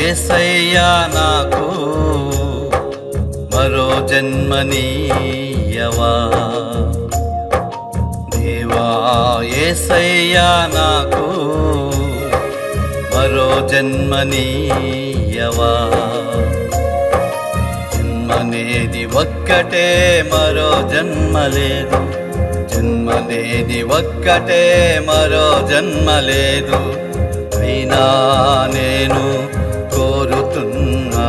ఏసయ్యా నాకు మరో జన్మనీయవా దేవా ఏసయ్యా నాకు మరో జన్మనీయవా జన్మనేది ఒక్కటే మరో జన్మ లేదు జన్మనేది ఒక్కటే మరో జన్మ లేదు అయినా నేను కోరుతున్నా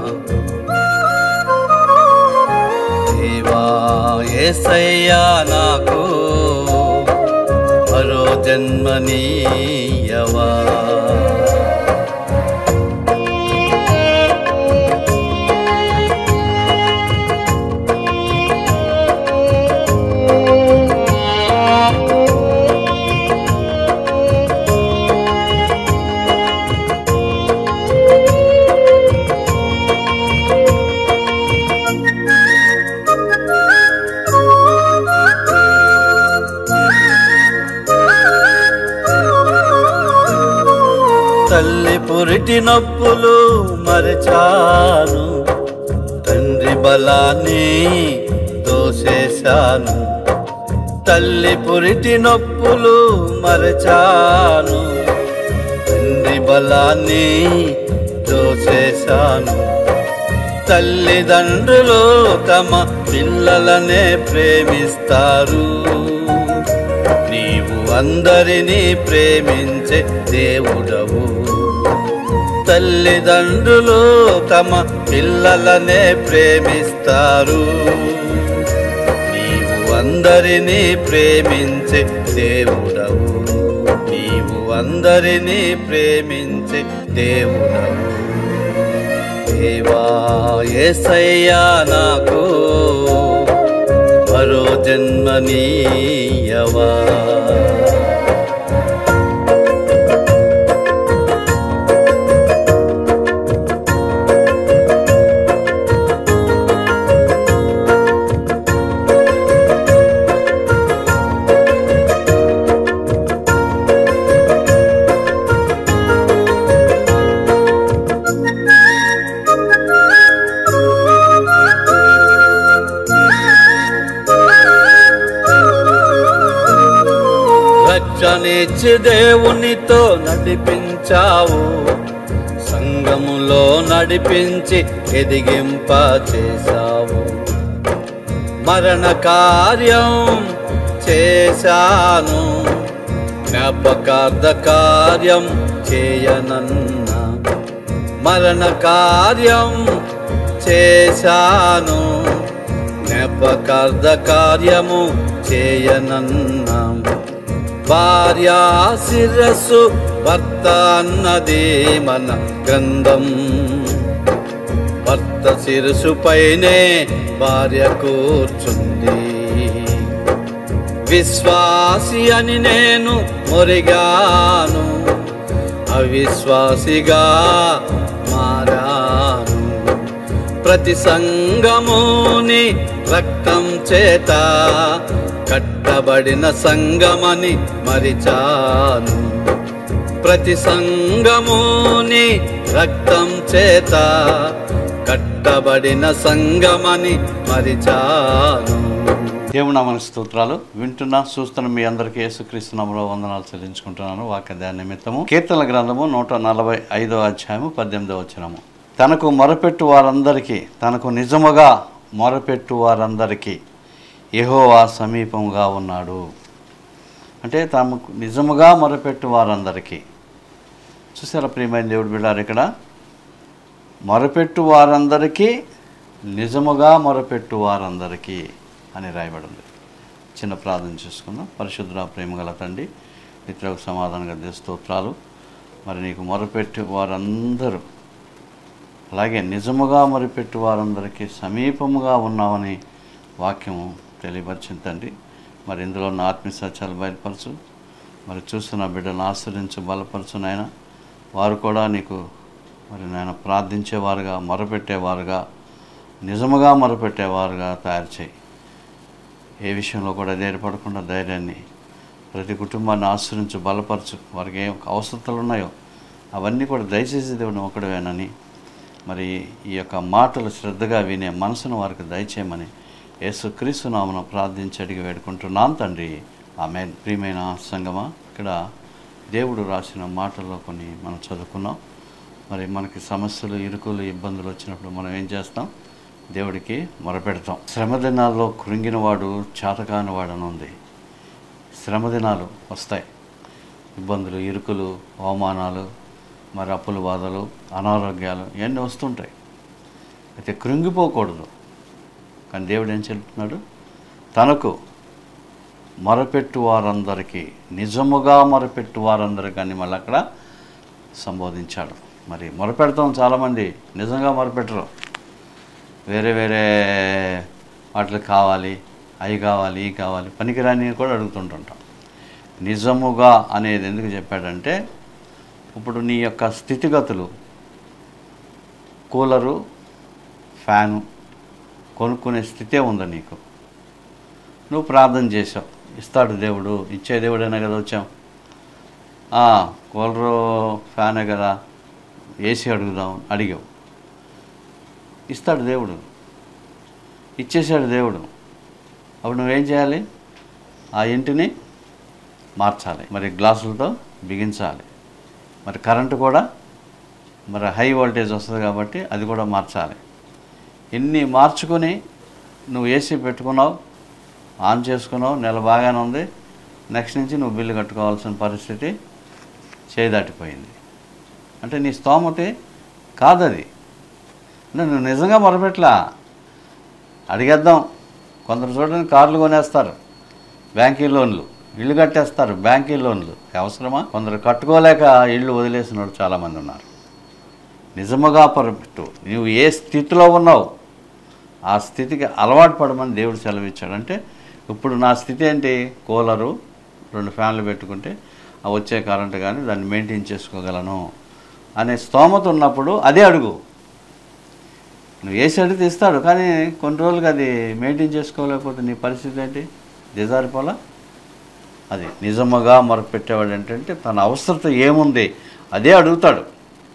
దేవా ఏసయ్యా నాకు మరో జన్మనీయవా తల్లి పురిటి నొప్పులు మరచాను తండ్రి బలాన్ని దోసేశాను తల్లి పురిటి నొప్పులు మరచాను తండ్రి బలాన్ని దోసేశాను తల్లిదండ్రులు తమ పిల్లలనే ప్రేమిస్తారు నీవు అందరినీ ప్రేమించే దేవుడవు తల్లిదండ్రులు తమ పిల్లలనే ప్రేమిస్తారు నీవు అందరినీ ప్రేమించే దేవుడవు నీవు అందరినీ ప్రేమించే దేవుడవు దేవా ఏసయ్యా నాకు మరో జన్మనీయవా రక్షణిచ్చి దేవునితో నడిపించావు సంగములో నడిపించి ఎదిగింప చేశావు మరణ కార్యం చేశాను జ్ఞాపకార్థ కార్యం చేయనన్నా మరణ కార్యం చేశాను జ్ఞాపకార్థ కార్యము చేయనన్నా భార్యా శిరస్సు భర్త అన్నది మన గ్రంథం భర్త శిరసుపైనే భార్య కూర్చుంది విశ్వాసి అని నేను మొరిగాను అవిశ్వాసిగా మారాను ప్రతి సంగముని రక్తం చేత కట్టబడిన సంగమని మరిచాను ప్రతి సంగముని రక్తం చేత కట్టబడిన సంగమని మరిచాను దేవునా మన స్తోత్రాలు వింటున్నా చూస్తున్న మీ అందరికీ యేసుక్రీస్తు నామములో వందనాలు చెల్లించుకుంటున్నాను వాక్య ధ్యాన నిమిత్తము కీర్తన గ్రంథము నూట నలభై ఐదో అధ్యాయము పద్దెనిమిదో వచనము తనకు మొరపెట్టు వారందరికీ తనకు నిజముగా మొరపెట్టు వారందరికీ యెహోవా సమీపంగా ఉన్నాడు అంటే తమకు నిజముగా మొరపెట్టు వారందరికీ చూసారా ప్రియమైన దేవుడు బిడ్డారు ఇక్కడ మొరపెట్టు వారందరికీ నిజముగా మొరపెట్టు వారందరికీ అని రాయబడింది చిన్న ప్రార్థన చేసుకుందాం పరిశుద్ధ ప్రేమగల తండ్రి నిత్రకు సమాధానంగా దే స్తోత్రాలు మరి నీకు మొరపెట్టి వారందరూ అలాగే నిజముగా మొరపెట్టి వారందరికీ సమీపముగా ఉన్నామని వాక్యము తెలియపరిచింది తండ్రి మరి ఇందులో ఉన్న ఆత్మీయ సత్యాలు బయలుపరచు మరి చూస్తున్న బిడ్డను ఆశ్రయించు బలపరచు నాయన వారు కూడా నీకు మరి నాయన ప్రార్థించేవారుగా మొరపెట్టేవారుగా నిజముగా మొరపెట్టేవారుగా తయారు చేయి ఏ విషయంలో కూడా ధైర్యపడకుండా ధైర్యాన్ని ప్రతి కుటుంబాన్ని ఆశ్రయించు బలపరచు వారికి ఏం అవసరతలు ఉన్నాయో అవన్నీ కూడా దయచేసి దేవుని ఒకడవేనని మరి ఈ యొక్క మాటలు శ్రద్ధగా వినే మనసును వారికి దయచేయమని యేసుక్రీస్తు నామను ప్రార్థించి అడిగి వేడుకుంటున్నాను తండ్రి ఆమె ప్రియమైన సంగమా ఇక్కడ దేవుడు రాసిన మాటల్లో కొన్ని మనం చదువుకున్నాం మరి మనకి సమస్యలు ఇరుకులు ఇబ్బందులు వచ్చినప్పుడు మనం ఏం చేస్తాం దేవుడికి మొరపెడతాం శ్రమ దినాల్లో కృంగిన వాడు చాతకాని వాడని ఉంది శ్రమ దినాలు వస్తాయి ఇబ్బందులు ఇరుకులు అవమానాలు మరి అప్పుల బాధలు అనారోగ్యాలు ఇవన్నీ వస్తుంటాయి అయితే కృంగిపోకూడదు కానీ దేవుడు ఏం చెప్తున్నాడు తనకు మొరపెట్టు వారందరికీ నిజముగా మొరపెట్టు వారందరికీ అని మళ్ళీ అక్కడ సంబోధించాడు మరి మొరపెడతాం చాలామంది నిజంగా మొరపెట్టరు వేరే వేరే వాటికి కావాలి అవి కావాలి ఈ కావాలి పనికిరాని కూడా అడుగుతుంటుంటాం నిజముగా అనేది ఎందుకు చెప్పాడంటే ఇప్పుడు నీ యొక్క స్థితిగతులు కూలరు ఫ్యాను కొనుక్కునే స్థితే ఉంది నీకు నువ్వు ప్రార్థన చేసావు ఇస్తాడు దేవుడు ఇచ్చే దేవుడైనా కదా వచ్చాం "ఆ, కూలరు ఫ్యానే కదా ఏసీ అడుగుదాం అడిగావు ఇస్తాడు దేవుడు ఇచ్చేసాడు దేవుడు అప్పుడు నువ్వేం చేయాలి ఆ ఇంటిని మార్చాలి మరి గ్లాసులతో బిగించాలి మరి కరెంటు కూడా మరి హై వోల్టేజ్ వస్తుంది కాబట్టి అది కూడా మార్చాలి ఇన్ని మార్చుకొని నువ్వు ఏసీ పెట్టుకున్నావు ఆన్ చేసుకున్నావు నెల బాగానే ఉంది నెక్స్ట్ నుంచి నువ్వు బిల్లు కట్టుకోవాల్సిన పరిస్థితి చేదాటిపోయింది అంటే నీ స్తోమతే కాదది అంటే నువ్వు నిజంగా మొరపెట్లా అడిగేద్దాం కొందరు చూడండి కార్లు కొనేస్తారు బ్యాంకీ లోన్లు ఇల్లు కట్టేస్తారు బ్యాంకీ లోన్లు అవసరమా కొందరు కట్టుకోలేక ఇల్లు వదిలేసిన వాళ్ళు చాలామంది ఉన్నారు నిజముగా పొరపెట్టు నువ్వు ఏ స్థితిలో ఉన్నావు ఆ స్థితికి అలవాటు పడమని దేవుడు సెలవిచ్చాడు అంటే ఇప్పుడు నా స్థితి ఏంటి కూలరు రెండు ఫ్యాన్లు పెట్టుకుంటే ఆ వచ్చే కరెంటు కానీ దాన్ని మెయింటైన్ చేసుకోగలను అనే స్తోమత ఉన్నప్పుడు అదే అడుగు నువ్వు వేసి అడిగితే ఇస్తాడు కానీ కొన్ని రోజులకి అది మెయింటైన్ చేసుకోలేకపోతే నీ పరిస్థితి ఏంటి దిజారిపోలా అది నిజముగా మొరపెట్టేవాడు ఏంటంటే తన అవసరత ఏముంది అదే అడుగుతాడు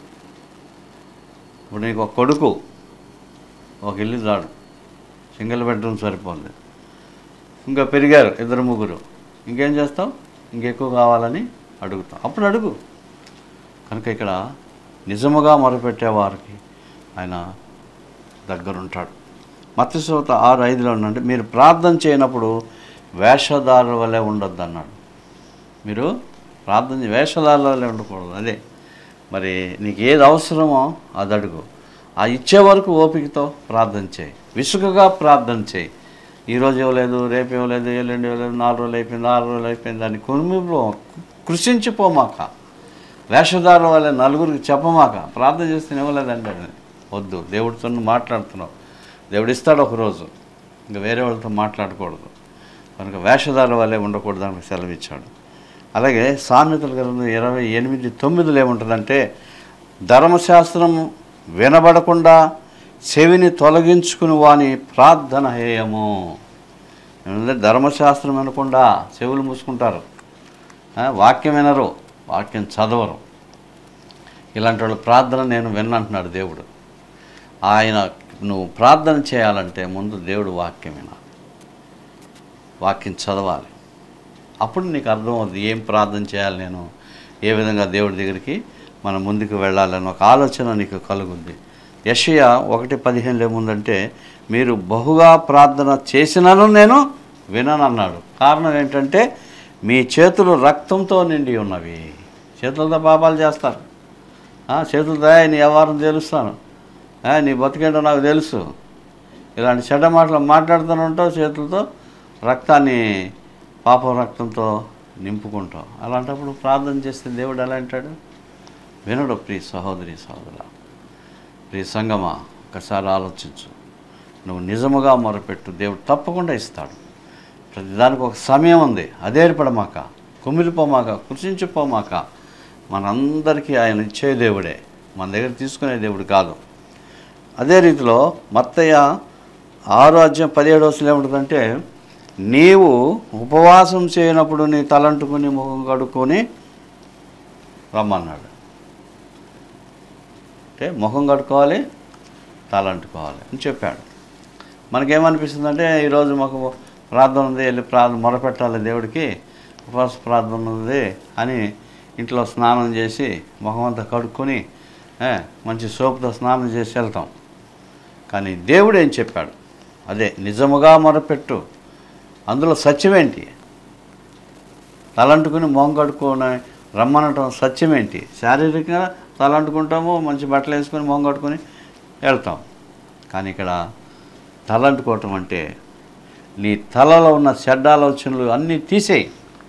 ఇప్పుడు నీకు ఒక కొడుకు ఒక ఇల్లు చాడు సింగిల్ బెడ్రూమ్ సరిపోతుంది ఇంకా పెరిగారు ఇద్దరు ముగ్గురు ఇంకేం చేస్తావు ఇంకెక్కువ కావాలని అడుగుతాం అప్పుడు అడుగు కనుక ఇక్కడ నిజముగా మొరపెట్టే వారికి ఆయన దగ్గరుంటాడు మత్స్యశ్రోత ఆరు ఐదులో ఉండండి మీరు ప్రార్థన చేయనప్పుడు వేషధారుల వల్లే ఉండొద్దు అన్నాడు మీరు ప్రార్థన చే- వేషధారుల వల్లే ఉండకూడదు అదే మరి నీకు ఏది అవసరమో అది అడుగు ఆ ఇచ్చే వరకు ఓపికతో ప్రార్థన చేయి విసుగుగా ప్రార్థన చేయి ఈరోజు ఇవ్వలేదు రేపు ఇవ్వలేదు ఎల్లుండి ఇవ్వలేదు నాలుగు రోజులు అయిపోయింది ఆరు రోజులు అయిపోయింది దాన్ని కుమిపో కృషించిపోమాక వేషధారుల వల్ల నలుగురికి చెప్పమాక ప్రార్థన చేస్తే ఇవ్వలేదంటే వద్దు దేవుడితో నువ్వు మాట్లాడుతున్నావు దేవుడు ఇస్తాడు ఒకరోజు ఇంకా వేరే వాళ్ళతో మాట్లాడకూడదు కనుక వేషధారుల వల్లే ఉండకూడదు అని సెలవిచ్చాడు అలాగే సామెతల గ్రంథం ఇరవై ఎనిమిది తొమ్మిదిలో ఏముంటుందంటే ధర్మశాస్త్రం వినబడకుండా చెవిని తొలగించుకుని వాని ప్రార్థన హేయము ఏమంటే ధర్మశాస్త్రం వినకుండా చెవులు మూసుకుంటారు ఆ, వాక్యం వినరు వాక్యం చదవరు ఇలాంటి వాళ్ళ ప్రార్థన నేను విన్నంటున్నాడు దేవుడు ఆయన నువ్వు ప్రార్థన చేయాలంటే ముందు దేవుడు వాక్యం వినాలి వాక్యం చదవాలి అప్పుడు నీకు అర్థమవుతుంది ఏం ప్రార్థన చేయాలి నేను ఏ విధంగా దేవుడి దగ్గరికి మనం ముందుకు వెళ్ళాలని ఒక ఆలోచన నీకు కలుగుద్ది యషయ ఒకటి పదిహేనులో ఏముందంటే మీరు బహుగా ప్రార్థన చేసినను నేను విననన్నాడు కారణం ఏంటంటే మీ చేతులు రక్తంతో నిండి ఉన్నవి చేతులతో పాపాలు చేస్తారు ఆ, చేతులతో "ఏయ్, నీ వ్యవహారం తెలుస్తాను "ఏ, నీ బతికేంటో నాకు తెలుసు ఇలాంటి చెడ్డ మాటలు మాట్లాడుతూనే ఉంటావు చేతులతో రక్తాన్ని పాపం రక్తంతో నింపుకుంటావు అలాంటప్పుడు ప్రార్థన చేస్తే దేవుడు ఎలా అంటాడు వినడు ప్రియ సహోదరి సహోదర ప్రియ సంగమా ఒకసారి ఆలోచించు నువ్వు నిజముగా మొరపెట్టు దేవుడు తప్పకుండా ఇస్తాడు ప్రతిదానికి ఒక సమయం ఉంది అదే ఏర్పడమాక కుమిలిపోమాక కృషించిపోమాక మనందరికీ ఆయన ఇచ్చే దేవుడే మన దగ్గర తీసుకునే దేవుడు కాదు అదే రీతిలో మత్తయ్య ఆరో అధ్యాయం పదిహేడు వస్తులు ఏముంటుందంటే నీవు ఉపవాసం చేయనప్పుడు నీ తలంటుకుని ముఖం కడుక్కొని రమ్మన్నాడు అంటే ముఖం కడుక్కోవాలి తలంటుకోవాలి అని చెప్పాడు మనకేమనిపిస్తుంది అంటే ఈరోజు మాకు ప్రార్థన ఉంది వెళ్ళి ప్రార్థన మొరపెట్టాలి దేవుడికి ఉపవాస ప్రార్థన ఉంది అని ఇంట్లో స్నానం చేసి ముఖం అంతా కడుక్కొని ఏ, మంచి సోపుతో స్నానం చేసి వెళ్తాం కానీ దేవుడు ఏం చెప్పాడు అదే నిజముగా మొరపెట్టు అందులో సత్యమేంటి తలంటుకుని మొహం కడుక్కొని రమ్మనటం సత్యమేంటి శారీరకంగా తలంటుకుంటాము మంచి బట్టలు వేసుకొని మొహం కట్టుకొని వెళ్తాం కానీ ఇక్కడ తలంటుకోవటం అంటే నీ తలలో ఉన్న చెడ్డ ఆలోచనలు అన్నీ తీసేయి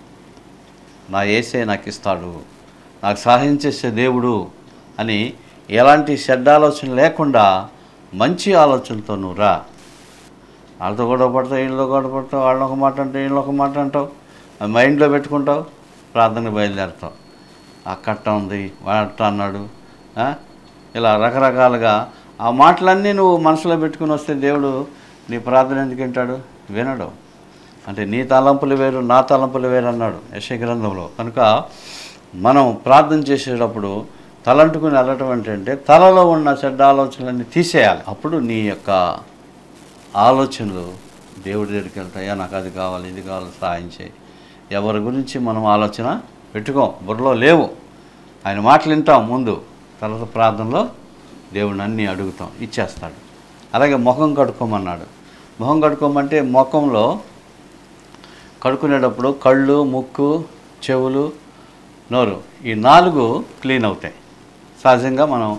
నా ఏసే నాకు ఇస్తాడు నాకు సహాయం చేసే దేవుడు అని ఎలాంటి చెడ్డ ఆలోచన లేకుండా మంచి ఆలోచనతో నువ్వు రా వాళ్ళతో గొడవ పడతావు వీళ్ళతో గొడవ పడతావు వాళ్ళని ఒక మాట అంటే వీళ్ళు ఒక మాట అంటావు అది మైండ్లో పెట్టుకుంటావు ప్రార్థనకు బయలుదేరుతావు ఆ కట్ట ఉంది వాడట అన్నాడు ఆ? ఇలా రకరకాలుగా ఆ మాటలన్నీ నువ్వు మనసులో పెట్టుకుని వస్తే దేవుడు నీ ప్రార్థన ఎందుకు వింటాడు వినడు అంటే నీ తలంపులు వేరు నా తలంపులు వేరు అన్నాడు యశ గ్రంథంలో కనుక మనం ప్రార్థన చేసేటప్పుడు తలంటుకుని వెళ్ళటం అంటే తలలో ఉన్న చెడ్డ ఆలోచనలన్నీ తీసేయాలి అప్పుడు నీ యొక్క ఆలోచనలు దేవుడి దగ్గరికి వెళ్తాయా నాకు అది కావాలి ఇది కావాలి సహాయం చేయి ఎవరి గురించి మనం ఆలోచన పెట్టుకోం బుర్రలో లేవు ఆయన మాటలు వింటాం ముందు తర్వాత ప్రార్థనలో దేవుడిని అన్నీ అడుగుతాం ఇచ్చేస్తాడు అలాగే ముఖం కడుక్కోమన్నాడు ముఖం కడుక్కోమంటే ముఖంలో కడుక్కునేటప్పుడు కళ్ళు ముక్కు చెవులు నోరు ఈ నాలుగు క్లీన్ అవుతాయి సహజంగా మనం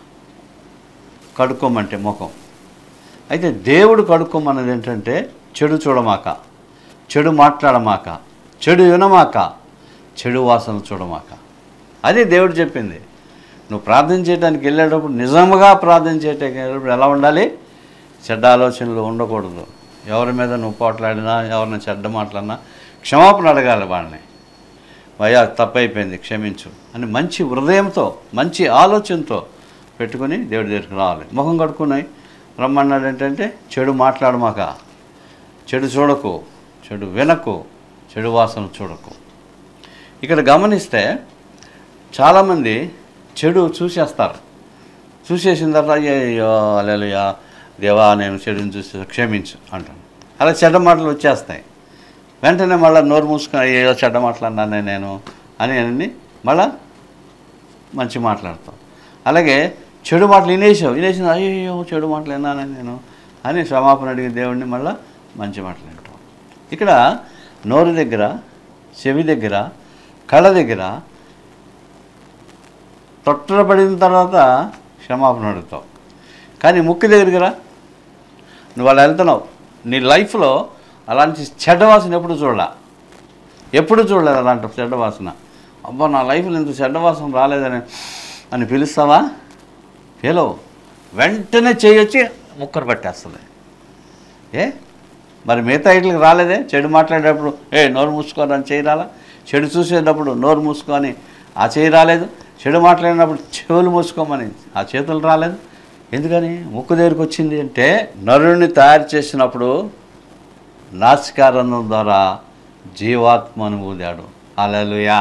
కడుక్కోమంటే ముఖం అయితే దేవుడు కడుక్కోమన్నది ఏంటంటే చెడు చూడమాక చెడు మాట్లాడమాక చెడు వినమాక చెడు వాసన చూడమాక అది దేవుడు చెప్పింది నువ్వు ప్రార్థన చేయడానికి వెళ్ళేటప్పుడు నిజంగా ప్రార్థన చేయడానికి వెళ్ళేటప్పుడు ఎలా ఉండాలి చెడ్డ ఆలోచనలు ఉండకూడదు ఎవరి మీద నువ్వు పోట్లాడినా ఎవరిని చెడ్డ మాట్లాడినా క్షమాపణ అడగాలి వాళ్ళని అయ్యా తప్పైపోయింది క్షమించు అని మంచి హృదయంతో మంచి ఆలోచనతో పెట్టుకుని దేవుడి దగ్గరికి రావాలి ముఖం కడుక్కుని రమ్మన్నాడు ఏంటంటే చెడు మాట్లాడమాక చెడు చూడకు చెడు వినకు చెడు వాసన చూడకు ఇక్కడ గమనిస్తే చాలామంది చెడు చూసేస్తారు చూసేసిన తర్వాత అయ్యో అలెలుయా దేవా నేను చెడుని చూసి క్షమించు అంటాను అలా చెడ్డ మాటలు వచ్చేస్తాయి వెంటనే మళ్ళీ నోరు మూసుకొని అయ్యో చెడ్డ మాట్లాడినానే నేను అని అని మళ్ళా మంచి మాట్లాడతాం అలాగే చెడు మాటలు వినేసావు వినేసిన అయ్యో చెడు మాటలు విన్నానే నేను అని క్షమాపణ అడిగి దేవుడిని మళ్ళీ మంచి మాటలు వింటాం ఇక్కడ నోరు దగ్గర చెవి దగ్గర కళ్ళ దగ్గర తొట్టబడిన తర్వాత క్షమాపణ అడుగుతావు కానీ ముక్కు దగ్గరికి రా నువ్వు అలా వెళ్తున్నావు నీ లైఫ్లో అలాంటి చెడ్డ వాసన ఎప్పుడు చూడలా ఎప్పుడు చూడలేదు అలాంటి చెడ్డ వాసన అబ్బా నా లైఫ్లో ఇంత చెడ్డ వాసన రాలేదని అని పిలుస్తావా హలో వెంటనే చేయొచ్చి ముక్కరు పట్టేస్తుంది ఏ మరి మిగతా ఇట్లకి రాలేదే చెడు మాట్లాడేటప్పుడు ఏ నోరు మూసుకోని అని చేయి రాలా చెడు చూసేటప్పుడు నోరు మూసుకొని ఆ చేయి రాలేదు చెడు మాట్లాడినప్పుడు చెవులు మూసుకోమని ఆ చేతులు రాలేదు ఎందుకని ముక్కు దగ్గరికి వచ్చింది అంటే నరుని తయారు చేసినప్పుడు నాసికారంధం ద్వారా జీవాత్మను ఊదాడు అలలుయా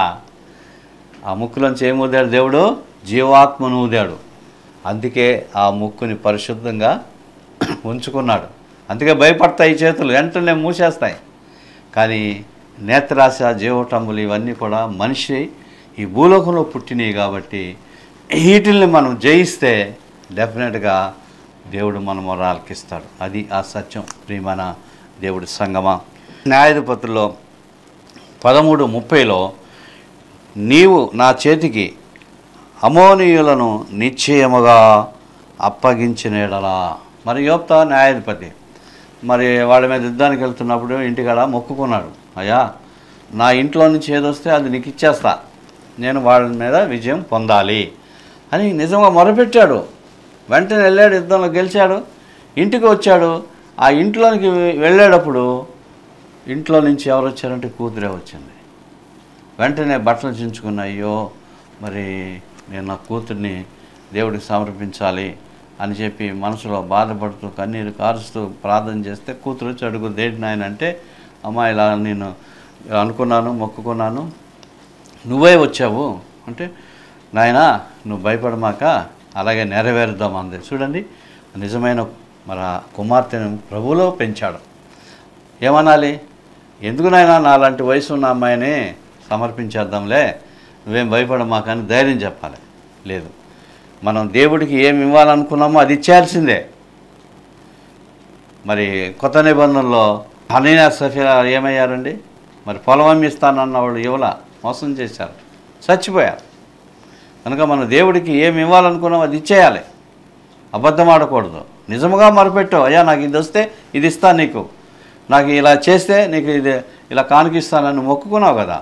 ఆ ముక్కులోంచి ఏం ఊదాడు దేవుడు జీవాత్మను ఊదాడు అందుకే ఆ ముక్కుని పరిశుద్ధంగా ఉంచుకున్నాడు అందుకే భయపడతాయి ఈ చేతులు వెంటనే మూసేస్తాయి కానీ నేత్రాశ జీవటంబులు ఇవన్నీ కూడా మనిషి ఈ భూలోకంలో పుట్టినవి కాబట్టి వీటిల్ని మనం జయిస్తే డెఫినెట్గా దేవుడు మన మొరాలకిస్తాడు అది ఆ సత్యం ప్రియమైన దేవుడి సంగమా న్యాయాధిపతుల్లో పదమూడు ముప్పైలో నీవు నా చేతికి అమోనీయులను నిశ్చయముగా అప్పగించిన ఎడలా మరి యోప్త న్యాయాధిపతి మరి వాళ్ళ మీద యుద్ధానికి వెళ్తున్నప్పుడు ఇంటికాడ మొక్కుకున్నాడు అయ్యా నా ఇంట్లో నుంచి ఏదొస్తే అది నీకు ఇచ్చేస్తా నేను వాళ్ళ మీద విజయం పొందాలి అని నిజంగా మొరపెట్టాడు వెంటనే వెళ్ళాడు యుద్ధంలో గెలిచాడు ఇంటికి వచ్చాడు ఆ ఇంట్లోనికి వెళ్ళేటప్పుడు ఇంట్లో నుంచి ఎవరు వచ్చారంటే కూతురే వచ్చింది వెంటనే బట్టలు చించుకున్న అయ్యో మరి నేను నా కూతుర్ని దేవుడికి సమర్పించాలి అని చెప్పి మనసులో బాధపడుతూ కన్నీరు కారుస్తూ ప్రార్థన చేస్తే కూతురు వచ్చి అడుగు దేటి నాయన అంటే అమ్మా ఇలా నేను అనుకున్నాను మొక్కుకున్నాను నువ్వే వచ్చావు అంటే నాయనా నువ్వు భయపడమాక అలాగే నెరవేరుద్దాం అంది చూడండి నిజమైన మరి ఆ కుమార్తెను ప్రభువులో పెంచాడు ఏమనాలి ఎందుకునైనా నాలాంటి వయసు ఉన్న అమ్మాయిని సమర్పించేద్దాంలే నువ్వేం భయపడమా కానీ ధైర్యం చెప్పాలి లేదు మనం దేవుడికి ఏమి ఇవ్వాలనుకున్నామో అది ఇచ్చేయాల్సిందే మరి కొత్త నిబంధనలో హనీనా సఫీరా ఏమయ్యారండి మరి పొలం అమ్మిస్తానన్న వాళ్ళు ఇవ్వల మోసం చేశారు చచ్చిపోయారు కనుక మనం దేవుడికి ఏమి ఇవ్వాలనుకున్నామో అది ఇచ్చేయాలి అబద్ధం ఆడకూడదు నిజముగా మొరపెట్టు అయ్యా నాకు ఇది వస్తే ఇది ఇస్తాను నీకు నాకు ఇలా చేస్తే నీకు ఇది ఇలా కానుకిస్తానని మొక్కుకున్నావు కదా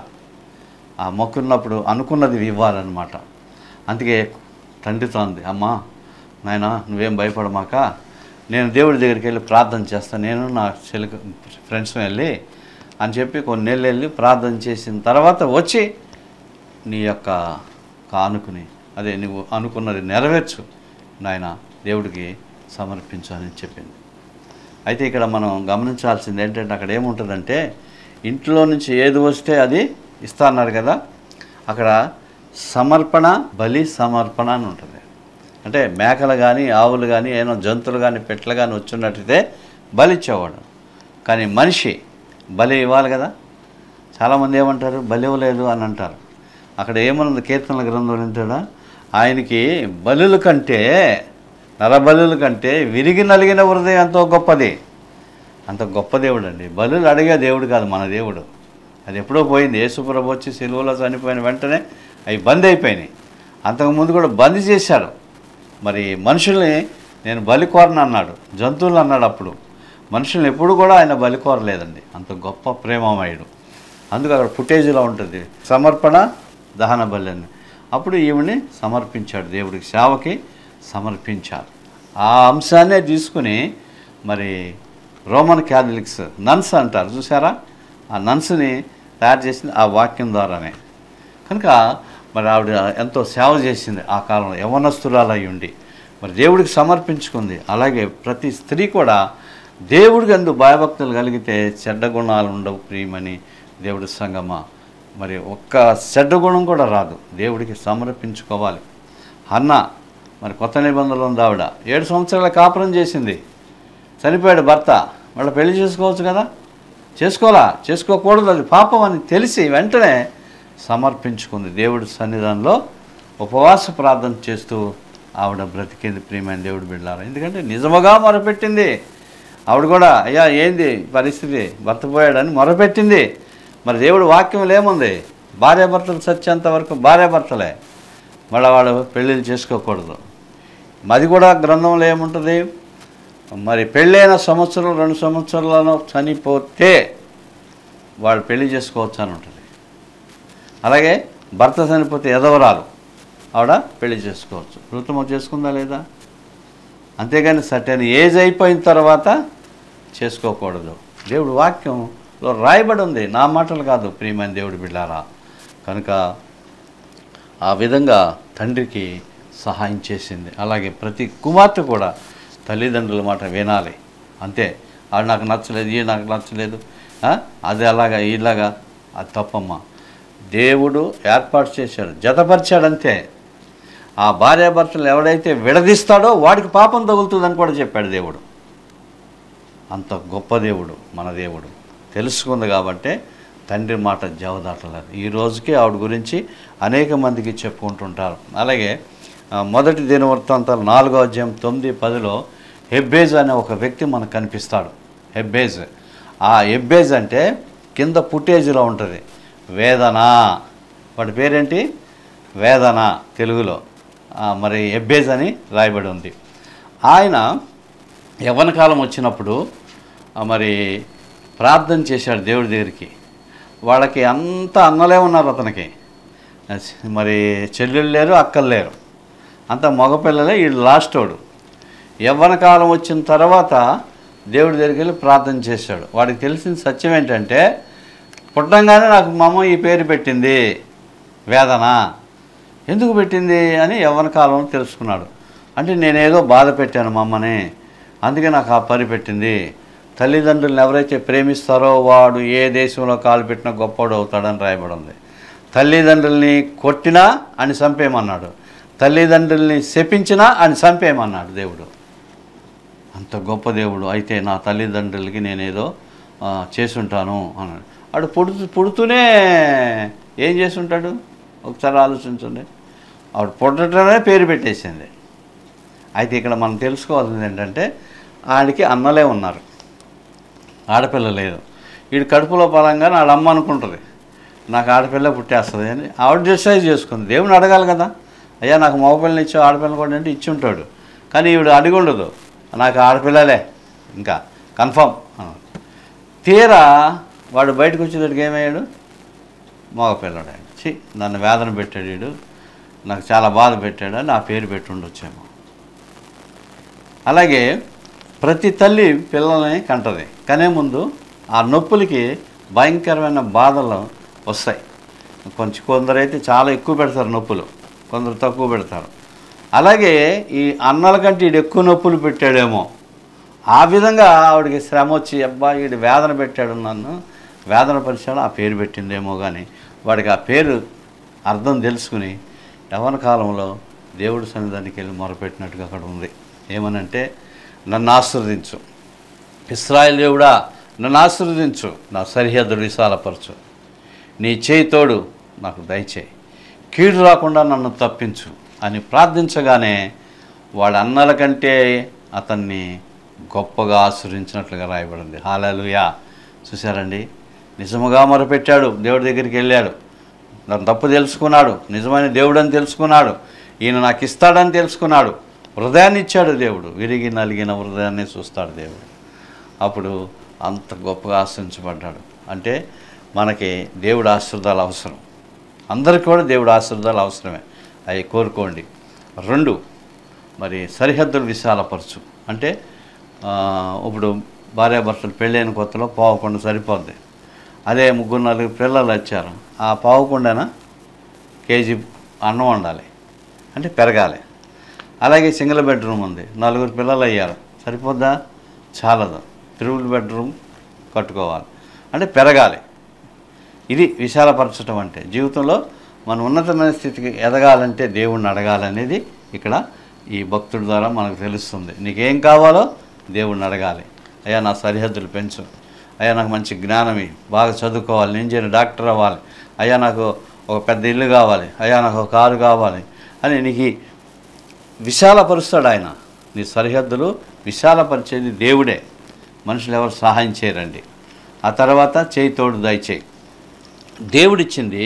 ఆ మొక్కున్నప్పుడు అనుకున్నది ఇవ్వాలన్నమాట అందుకే తండ్రితో అంది అమ్మా నాయన నువ్వేం భయపడమాక నేను దేవుడి దగ్గరికి వెళ్ళి ప్రార్థన చేస్తాను నేను నా చెల్లి ఫ్రెండ్స్ వెళ్ళి అని చెప్పి కొన్ని నెలలు వెళ్ళి ప్రార్థన చేసిన తర్వాత వచ్చి నీ యొక్క కానుకని అదే నువ్వు అనుకున్నది నెరవేర్చు నాయన దేవుడికి సమర్పించు అని చెప్పింది అయితే ఇక్కడ మనం గమనించాల్సింది ఏంటంటే అక్కడ ఏముంటుందంటే ఇంట్లో నుంచి ఏది వస్తే అది ఇస్తా అన్నారు కదా అక్కడ సమర్పణ బలి సమర్పణ అని ఉంటుంది అంటే మేకలు కానీ ఆవులు కానీ ఏమో జంతువులు కానీ పెట్టలు కానీ వచ్చినట్టయితే బలి ఇచ్చేవాడు కానీ మనిషి బలి ఇవ్వాలి కదా చాలామంది ఏమంటారు బలి ఇవ్వలేదు అని అంటారు అక్కడ ఏమన్నది కీర్తనల గ్రంథంలో ఏంటాడా ఆయనకి బలుల కంటే నరబలుల కంటే విరిగి నలిగిన హృదయం ఎంతో గొప్పది అంత గొప్ప దేవుడు అండి బలులు అడిగే దేవుడు కాదు మన దేవుడు అది ఎప్పుడో పోయింది యేసుప్రభు వచ్చి సిలువలో చనిపోయిన వెంటనే అవి బంద్ అయిపోయినాయి అంతకుముందు కూడా బంద్ చేశారు మరి మనుషుల్ని నేను బలి కోరను అన్నాడు జంతువులు అన్నాడు అప్పుడు మనుషుల్ని ఎప్పుడు కూడా ఆయన బలి కోరలేదండి అంత గొప్ప ప్రేమమయుడు అందుకు అక్కడ ఫుటేజ్లో ఉంటుంది సమర్పణ దహన బలి అని అప్పుడు ఈవిని సమర్పించాడు దేవుడికి సేవకి సమర్పించారు ఆ అంశాన్నే తీసుకుని మరి రోమన్ క్యాథలిక్స్ నన్స్ అంటారు చూసారా ఆ నన్స్ని తయారు చేసింది ఆ వాక్యం ద్వారానే కనుక మరి ఆవిడ ఎంతో సేవ చేసింది ఆ కాలంలో యవనస్తురాలై ఉండి మరి దేవుడికి సమర్పించుకుంది అలాగే ప్రతి స్త్రీ కూడా దేవుడికి అందు భయభక్తులు కలిగితే చెడ్డ గుణాలు ఉండవు ప్రియమని దేవుడి సంగమా మరి ఒక్క చెడ్డ గుణం కూడా రాదు దేవుడికి సమర్పించుకోవాలి అన్న మరి కొత్త నిబంధనలు ఉంది ఆవిడ ఏడు సంవత్సరాల కాపురం చేసింది చనిపోయాడు భర్త మళ్ళీ పెళ్లి చేసుకోవచ్చు కదా చేసుకోవాలా చేసుకోకూడదు అది పాపం అని తెలిసి వెంటనే సమర్పించుకుంది దేవుడి సన్నిధానంలో ఉపవాస ప్రార్థన చేస్తూ ఆవిడ బ్రతికింది ప్రియమైన దేవుడు బిడ్డారు ఎందుకంటే నిజముగా మొరపెట్టింది ఆవిడ కూడా అయ్యా ఏంది పరిస్థితి భర్త పోయాడని మొరపెట్టింది మరి దేవుడు వాక్యం ఏముంది భార్యాభర్తలు సత్యంత వరకు భార్యాభర్తలే మళ్ళీ వాడు పెళ్ళిళ్ళు చేసుకోకూడదు అది కూడా గ్రంథంలో ఏముంటుంది మరి పెళ్ళైన సంవత్సరం రెండు సంవత్సరాలను చనిపోతే వాళ్ళు పెళ్లి చేసుకోవచ్చు అని ఉంటుంది అలాగే భర్త చనిపోతే ఎదవరాలు ఆవిడ పెళ్లి చేసుకోవచ్చు ఋతుమ చేసుకుందా లేదా అంతేగాని సర్టెన్ ఏజ్ అయిపోయిన తర్వాత చేసుకోకూడదు దేవుడు వాక్యంలో రాయబడి ఉంది నా మాటలు కాదు ప్రియమైన దేవుడు బిడ్డారా కనుక ఆ విధంగా తండ్రికి సహాయం చేసింది అలాగే ప్రతి కుమార్తె కూడా తల్లిదండ్రుల మాట వినాలి అంతే అది నాకు నచ్చలేదు ఇది నాకు నచ్చలేదు ఆ? అది అలాగా ఇలాగా అది తప్పమ్మా దేవుడు ఏర్పాటు చేశాడు జతపరిచాడు అంతే ఆ భార్యాభర్తలు ఎవడైతే విడదీస్తాడో వాడికి పాపం తగులుతుందని కూడా చెప్పాడు దేవుడు అంత గొప్ప దేవుడు మన దేవుడు తెలుసుకుంది కాబట్టే తండ్రి మాట జవదాటలేదు ఈ రోజుకి ఆవిడ గురించి అనేక మందికి చెప్పుకుంటుంటారు అలాగే ఆ, మొదటి దినవృత్తాంతాలు నాలుగో అధ్యాయం తొమ్మిది పదిలో హెబ్బేజ్ అనే ఒక వ్యక్తి మనకు కనిపిస్తాడు హెబ్బేజ్ ఆ హెబ్బేజ్ అంటే కింద పుట్టేజ్లో ఉంటుంది వేదన వాడి పేరేంటి వేదన తెలుగులో ఆ, మరి హెబ్బేజ్ అని రాయబడి ఉంది ఆయన యవ్వన కాలం వచ్చినప్పుడు ఆ, మరి ప్రార్థన చేశాడు దేవుడి దగ్గరికి వాళ్ళకి అంత అన్నలే ఉన్నారు అతనికి మరి చెల్లెళ్ళు లేరు అక్కలు లేరు అంత మగపిల్లలే వీళ్ళు లాస్ట్ వాడు యవ్వన కాలం వచ్చిన తర్వాత దేవుడి దగ్గరికి వెళ్ళి ప్రార్థన చేశాడు వాడికి తెలిసిన సత్యం ఏంటంటే పుట్టంగానే నాకు మా అమ్మ ఈ పేరు పెట్టింది వేదన ఎందుకు పెట్టింది అని యవ్వన కాలంలో తెలుసుకున్నాడు అంటే నేనేదో బాధ పెట్టాను మా అమ్మని అందుకే నాకు ఆ పని పెట్టింది తల్లిదండ్రులను ఎవరైతే ప్రేమిస్తారో వాడు ఏ దేశంలో కాలు పెట్టినా గొప్పవాడు అవుతాడని రాయబడి ఉంది తల్లిదండ్రుల్ని కొట్టినా అని చంపేయమన్నాడు తల్లిదండ్రుల్ని శపించినా ఆయన చంపేయమన్నాడు దేవుడు అంత గొప్ప దేవుడు అయితే నా తల్లిదండ్రులకి నేనేదో ఆ, చేసుంటాను అన్నాడు వాడు పుడుతూ పుడుతూనే ఏం చేసుంటాడు ఒకసారి ఆలోచించండి ఆవిడ పుట్టడమే పేరు పెట్టేసింది అయితే ఇక్కడ మనం తెలుసుకోవాల్సింది ఏంటంటే ఆడికి అన్నలే ఉన్నారు ఆడపిల్ల లేదు వీడు కడుపులో పరంగా వాళ్ళ అమ్మ అనుకుంటుంది నాకు ఆడపిల్ల పుట్టేస్తుంది అని ఆవిడ డిసైడ్ చేసుకుంది దేవుని అడగాలి కదా అయ్యా నాకు మగపిల్లని ఇచ్చావు ఆడపిల్ల కూడా అంటే ఇచ్చి ఉంటాడు కానీ ఈవిడ అడిగి ఉండదు నాకు ఆడపిల్లలే ఇంకా కన్ఫర్మ్ అన్నాడు తీరా వాడు బయటకు వచ్చేటట్టుగా ఏమయ్యాడు మగపిల్లడు ఆయన చి నన్ను వేదన పెట్టాడు వీడు నాకు చాలా బాధ పెట్టాడు అని ఆ పేరు పెట్టి ఉండొచ్చేమో అలాగే ప్రతి తల్లి పిల్లల్ని కంటది కనే ముందు ఆ నొప్పులకి భయంకరమైన బాధలు వస్తాయి కొంచెం కొందరైతే చాలా ఎక్కువ పెడతారు నొప్పులు కొందరు తక్కువ పెడతారు అలాగే ఈ అన్నల కంటే ఈడు ఎక్కువ నొప్పులు పెట్టాడేమో ఆ విధంగా ఆవిడకి శ్రమ వచ్చి అబ్బా వీడు వేదన పెట్టాడు నన్ను వేదన పరిచాడు ఆ పేరు పెట్టిందేమో కానీ వాడికి ఆ పేరు అర్థం తెలుసుకుని యవన కాలంలో దేవుడి సన్నిధానికి వెళ్ళి మొరపెట్టినట్టుగా అక్కడ ఉంది ఏమనంటే నన్ను ఆశీర్వదించు ఇస్రాయల్ దేవుడా నన్ను ఆశీర్వదించు నా సరిహద్దులు విశాలపరచు నీ చేయి తోడు నాకు దయచేయి కీడు రాకుండా నన్ను తప్పించు అని ప్రార్థించగానే వాడి అన్నల కంటే అతన్ని గొప్పగా ఆశ్రయించినట్లుగా రాయబడింది హాలలుయా చూశారండి నిజముగా మొరపెట్టాడు దేవుడి దగ్గరికి వెళ్ళాడు తన తప్పు తెలుసుకున్నాడు నిజమైన దేవుడని తెలుసుకున్నాడు ఈయన నాకు ఇస్తాడని తెలుసుకున్నాడు హృదయాన్ని ఇచ్చాడు దేవుడు విరిగి నలిగిన హృదయాన్ని చూస్తాడు దేవుడు అప్పుడు అంత గొప్పగా ఆశ్రయించబడ్డాడు అంటే మనకి దేవుడు ఆశీర్వాదాలు అవసరం అందరికీ కూడా దేవుడు ఆశీర్వాదాలు అవసరమే అవి కోరుకోండి రెండు మరి సరిహద్దులు విశాలపరచు అంటే ఆ, ఇప్పుడు భార్యాభర్తలు పెళ్ళైన కొత్తలో పోవకుండా సరిపోద్ది అదే ముగ్గురు నలుగురు పిల్లలు వచ్చారు ఆ పావుకుండానా కేజీ అన్నం వండాలి అంటే పెరగాలి అలాగే సింగిల్ బెడ్రూమ్ ఉంది నలుగురు పిల్లలు అయ్యారు సరిపోద్దా చాలదు త్రిబుల్ బెడ్రూమ్ కట్టుకోవాలి అంటే పెరగాలి ఇది విశాలపరచడం అంటే జీవితంలో మన ఉన్నతమైన స్థితికి ఎదగాలంటే దేవుణ్ణి అడగాలనేది ఇక్కడ ఈ భక్తుడి ద్వారా మనకు తెలుస్తుంది నీకేం కావాలో దేవుణ్ణి అడగాలి అయ్యా నా సరిహద్దులు పెంచు అయ్యా నాకు మంచి జ్ఞానమి బాగా చదువుకోవాలి నేను చేయను డాక్టర్ అవ్వాలి అయ్యా నాకు ఒక పెద్ద ఇల్లు కావాలి అయ్యా నాకు ఒక కారు కావాలి అని నీకు ఈ విశాలపరుస్తాడు ఆయన నీ సరిహద్దులు విశాలపరిచేది దేవుడే మనుషులు ఎవరు సహాయం చేయరండి ఆ తర్వాత చేయి తోడు దయచేయి దేవుడిచ్చింది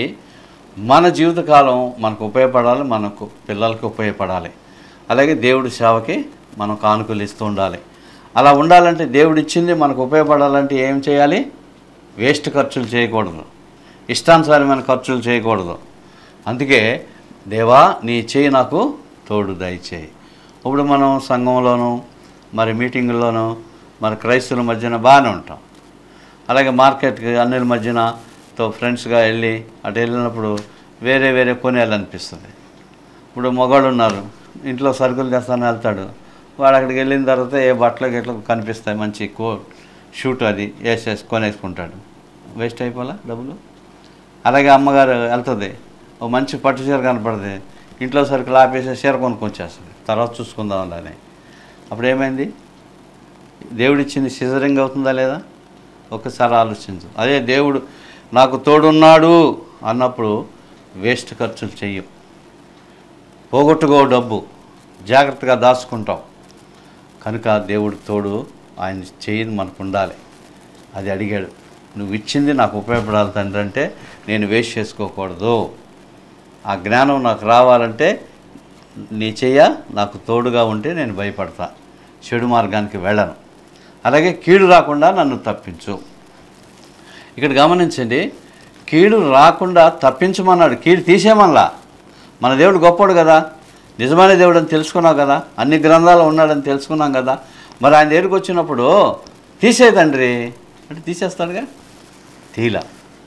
మన జీవితకాలం మనకు ఉపయోగపడాలి మనకు పిల్లలకు ఉపయోగపడాలి అలాగే దేవుడి సేవకి మనం కానుకలు ఇస్తూ ఉండాలి అలా ఉండాలంటే దేవుడిచ్చింది మనకు ఉపయోగపడాలంటే ఏం చేయాలి వేస్ట్ ఖర్చులు చేయకూడదు ఇష్టానుసారమైన ఖర్చులు చేయకూడదు అందుకే దేవా నీ చేయి నాకు తోడు దయచేయి ఇప్పుడు మనం సంఘంలోనూ మరి మీటింగుల్లోనూ మరి క్రైస్తవుల మధ్యన బాగానే ఉంటాం అలాగే మార్కెట్కి అన్నిల మధ్యన తో ఫ్రెండ్స్గా వెళ్ళి అటు వెళ్ళినప్పుడు వేరే వేరే కొనేయాలనిపిస్తుంది ఇప్పుడు మగవాళ్ళు ఉన్నారు ఇంట్లో సరుకులు తెస్తాను వెళ్తాడు వాడు అక్కడికి వెళ్ళిన తర్వాత ఏ బట్టలు గిట్ల కనిపిస్తాయి మంచి కో షూట్ అది వేసేసి కొనేసుకుంటాడు వేస్ట్ అయిపోలా డబ్బులు అలాగే అమ్మగారు వెళ్తుంది ఓ మంచి పట్టు చీర కనపడుతుంది ఇంట్లో సరుకులు ఆపేసి చీర కొనుక్కొచ్చేస్తుంది తర్వాత చూసుకుందాం అని అప్పుడు ఏమైంది దేవుడిచ్చింది సిజరింగ్ అవుతుందా లేదా ఒక్కసారి ఆలోచించు అదే దేవుడు నాకు తోడున్నాడు అన్నప్పుడు వేస్ట్ ఖర్చులు చెయ్యం పోగొట్టుకో డబ్బు జాగ్రత్తగా దాచుకుంటాం కనుక దేవుడి తోడు ఆయన చేయని మనకు ఉండాలి అది అడిగాడు నువ్వు ఇచ్చింది నాకు ఉపయోగపడాలి తండ్రి అంటే నేను వేస్ట్ చేసుకోకూడదు ఆ జ్ఞానం నాకు రావాలంటే నీ చెయ్య నాకు తోడుగా ఉంటే నేను భయపడతా చెడు మార్గానికి వెళ్ళను అలాగే కీడు రాకుండా నన్ను తప్పించు ఇక్కడ గమనించండి కీడు రాకుండా తప్పించమన్నాడు కీడు తీసేమనలా మన దేవుడు గొప్పడు కదా నిజమైన దేవుడు అని తెలుసుకున్నావు కదా అన్ని గ్రంథాలు ఉన్నాడని తెలుసుకున్నాం కదా మరి ఆయన దగ్గరికి వచ్చినప్పుడు తీసే తండ్రి అంటే తీసేస్తాడుగా తీల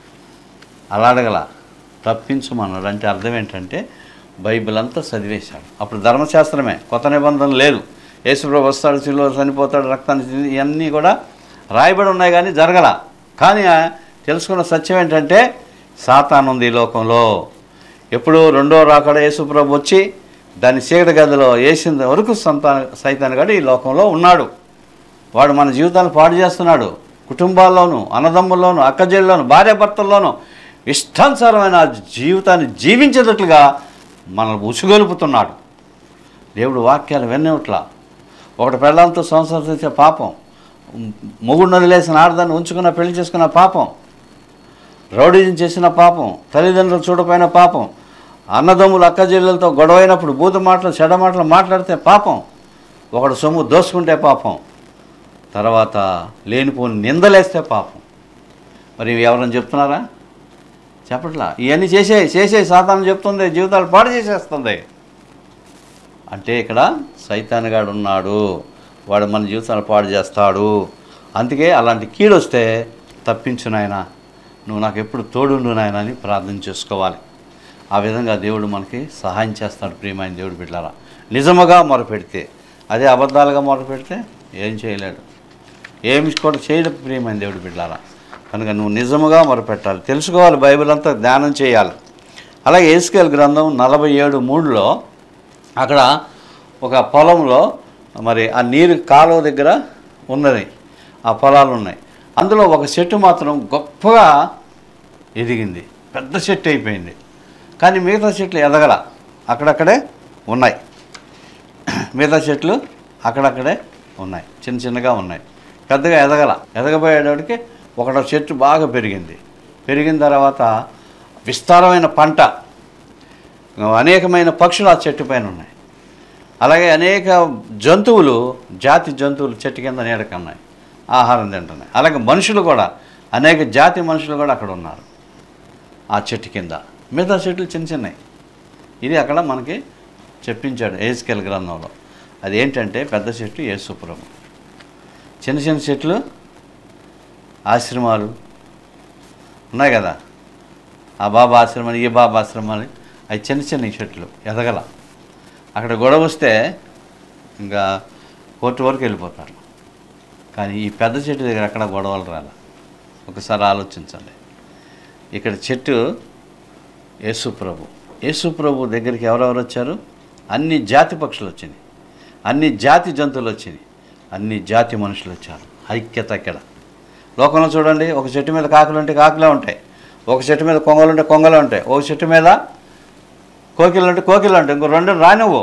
అలా అడగల తప్పించమన్నాడు అంటే అర్థం ఏంటంటే బైబిల్ అంతా చదివేశాడు అప్పుడు ధర్మశాస్త్రమే కొత్త నిబంధన లేదు యేసుప్రభు వస్తాడు సిలువ చనిపోతాడు రక్తాన్ని చింది- ఇవన్నీ కూడా రాయబడి ఉన్నాయి కానీ జరగల కానీ ఆ తెలుసుకున్న సత్యం ఏంటంటే సాతాను ఉంది ఈ లోకంలో ఎప్పుడు రెండో రాకడ యేసుప్రభు వచ్చి దాన్ని చీకటి గదిలో వేసిన వరకు సంతాన సైతాన్ గడి ఈ లోకంలో ఉన్నాడు వాడు మన జీవితాన్ని పాడు చేస్తున్నాడు కుటుంబాల్లోనూ అన్నదమ్ముల్లోనూ అక్కజల్లోనూ భార్యాభర్తల్లోనూ ఇష్టానుసారమైన ఆ జీవితాన్ని జీవించేటట్లుగా మనల్ని ఉసుగొలుపుతున్నాడు దేవుడు వాక్యాలు వినేట్లా ఒకటి పెళ్ళంతో సంవత్సరం చేసే పాపం మొగుడు వదిలేసిన ఆడదాన్ని ఉంచుకున్న పెళ్లి చేసుకున్న పాపం రౌడీజం చేసిన పాపం తల్లిదండ్రులు చూడపోయిన పాపం అన్నదమ్ములు అక్కజెల్లెలతో గొడవైనప్పుడు బూత మాటలు చెడ మాటలు మాట్లాడితే పాపం ఒకడు సొమ్ము దోసుకుంటే పాపం తర్వాత లేనిపోని నిందలేస్తే పాపం మరి ఇవి ఎవరైనా చెప్తున్నారా చెప్పట్లా ఇవన్నీ చేసే చేసే సాతాను చెప్తుంది జీవితాలు పాడు చేసేస్తుంది అంటే ఇక్కడ సైతానుగాడు ఉన్నాడు వాడు మన జీవితాలు పాడు చేస్తాడు అందుకే అలాంటి కీడు వస్తే తప్పించు నాయన నువ్వు నాకు ఎప్పుడు తోడుండు నాయన అని ప్రార్థన చేసుకోవాలి ఆ విధంగా దేవుడు మనకి సహాయం చేస్తాడు ప్రియమైన దేవుడు బిడ్డారా నిజముగా మొరపెడితే అదే అబద్ధాలుగా మొరపెడితే ఏం చేయలేడు ఏమి కూడా చేయడు ప్రియమైన దేవుడు బిడ్డారా కనుక నువ్వు నిజముగా మొరపెట్టాలి తెలుసుకోవాలి బైబిల్ అంతా ధ్యానం చేయాలి అలాగే ఏసుకేల్ గ్రంథం నలభై ఏడు మూడులో అక్కడ ఒక పొలంలో మరి ఆ నీరు కాలువ దగ్గర ఉన్నది ఆ పొలాలు ఉన్నాయి అందులో ఒక చెట్టు మాత్రం గొప్పగా ఎదిగింది పెద్ద చెట్టు అయిపోయింది కానీ మిగతా చెట్లు ఎదగల అక్కడక్కడే ఉన్నాయి మిగతా చెట్లు అక్కడక్కడే ఉన్నాయి చిన్న చిన్నగా ఉన్నాయి పెద్దగా ఎదగల ఎదగబోయేటప్పటికి ఒకటో చెట్టు బాగా పెరిగింది పెరిగిన తర్వాత విస్తారమైన పంట అనేకమైన పక్షులు ఆ చెట్టు పైన ఉన్నాయి అలాగే అనేక జంతువులు జాతి జంతువులు చెట్టు కింద నీడకన్నాయి ఆహారం తింటున్నాయి అలాగే మనుషులు కూడా అనేక జాతి మనుషులు కూడా అక్కడ ఉన్నారు ఆ చెట్టు కింద మిగతా చెట్లు చిన్న చిన్నవి ఇది అక్కడ మనకి చెప్పించాడు ఏజ్కెల్ గ్రంథంలో అది ఏంటంటే పెద్ద చెట్టు యేసుపురం చిన్న చిన్న చెట్లు ఆశ్రమాలు ఉన్నాయి కదా ఆ బాబా ఆశ్రమాలు ఈ బాబా ఆశ్రమాలు అవి చిన్న చిన్న చెట్లు ఎదగల అక్కడ గొడవ వస్తే ఇంకా కోర్టు వరకు వెళ్ళిపోతారు కానీ ఈ పెద్ద చెట్టు దగ్గర అక్కడ గొడవలు రాల ఒకసారి ఆలోచించండి ఇక్కడ చెట్టు యేసుప్రభు యేసుప్రభు దగ్గరికి ఎవరెవరు వచ్చారు అన్ని జాతి పక్షులు వచ్చినాయి అన్ని జాతి జంతువులు వచ్చినాయి అన్ని జాతి మనుషులు వచ్చారు ఐక్యత ఇక్కడ లోకంలో చూడండి ఒక చెట్టు మీద కాకులు ఉంటే కాకులే ఉంటాయి ఒక చెట్టు మీద కొంగలు ఉంటే కొంగలే ఉంటాయి ఒక చెట్టు మీద కోకిలు అంటే కోకిలు అంటే ఇంకో రెండు రానివ్వు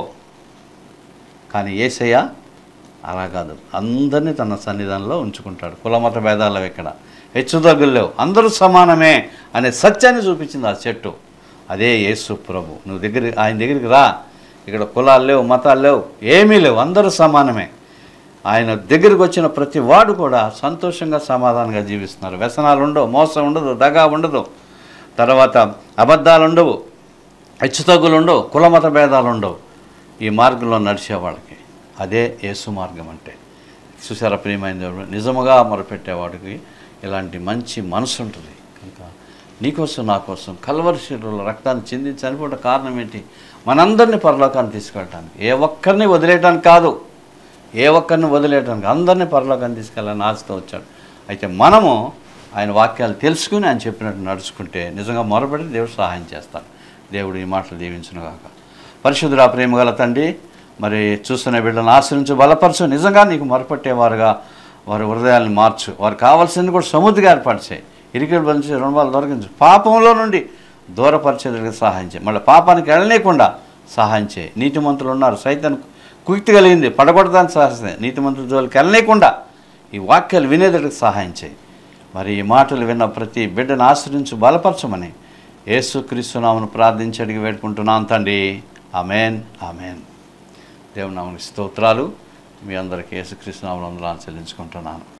కానీ ఏసయ్య అలా కాదు అందరినీ తన సన్నిధానంలో ఉంచుకుంటాడు కులమత భేదాలు ఇక్కడ హెచ్చుతగ్గులు లేవు అందరూ సమానమే అనే సత్యాన్ని చూపించింది ఆ చెట్టు అదే యేసు ప్రభు నువ్వు దగ్గర ఆయన దగ్గరికి రా ఇక్కడ కులాలు లేవు మతాలు లేవు ఏమీ లేవు అందరూ సమానమే ఆయన దగ్గరికి వచ్చిన ప్రతి వాడు కూడా సంతోషంగా సమాధానంగా జీవిస్తున్నారు వ్యసనాలు ఉండవు మోసం ఉండదు దగా ఉండదు తర్వాత అబద్ధాలు ఉండవు హెచ్చుతగ్గులు ఉండవు కులమత భేదాలు ఉండవు ఈ మార్గంలో నడిచే వాళ్ళకి అదే యేసు మార్గం అంటే చూసారా ప్రియమైన దేవుడు నిజముగా మొరపెట్టేవాడికి ఇలాంటి మంచి మనసు ఉంటుంది కనుక నీకోసం నా కోసం కల్వరి శరీరంలో రక్తాన్ని చింది చనిపోవడం కారణం ఏంటి మనందరినీ పరలోకాన్ని తీసుకెళ్ళటానికి ఏ ఒక్కరిని వదిలేయటానికి కాదు ఏ ఒక్కరిని వదిలేయటానికి అందరినీ పరలోకాన్ని తీసుకెళ్ళాలని ఆశతో వచ్చాడు అయితే మనము ఆయన వాక్యాలు తెలుసుకుని ఆయన చెప్పినట్టు నడుచుకుంటే నిజంగా మొరపెడితే దేవుడు సహాయం చేస్తాడు దేవుడు ఈ మాటలు దీవించునుగాక పరిశుద్ధుడా ప్రేమగల తండ్రి మరి చూస్తున్న బిడ్డలను ఆశ్రయించు బలపరచు నిజంగా నీకు మొరపెట్టేవారుగా వారి హృదయాలను మార్చు వారు కావాల్సింది కూడా సముద్రంగా ఏర్పరిచాయి ఇరికలు బంచి రుణాలు దొరికించు పాపంలో నుండి దూరపరిచేందుకు సహాయం చేయి మళ్ళీ పాపానికి వెళ్ళనీయకుండా సహాయం చేయి నీతిమంతులు ఉన్నారు సైతాన్ని కుక్తి కలిగింది పడగొడదానికి సహాయం నీతిమంతుల జోలికి వెళ్ళనీయకుండా ఈ వాక్యాలు వినేటట్టుకు సహాయం చేయి మరి ఈ మాటలు విన్న ప్రతి బిడ్డను ఆశ్రయించు బలపరచమని యేసుక్రీస్తునామను ప్రార్థించి అడిగి వేడుకుంటున్నాను తండ్రి ఆమెన్ ఆమెన్ దేవునామని స్తోత్రాలు మీ అందరికీ యేసుక్రీస్తునామను చెల్లించుకుంటున్నాను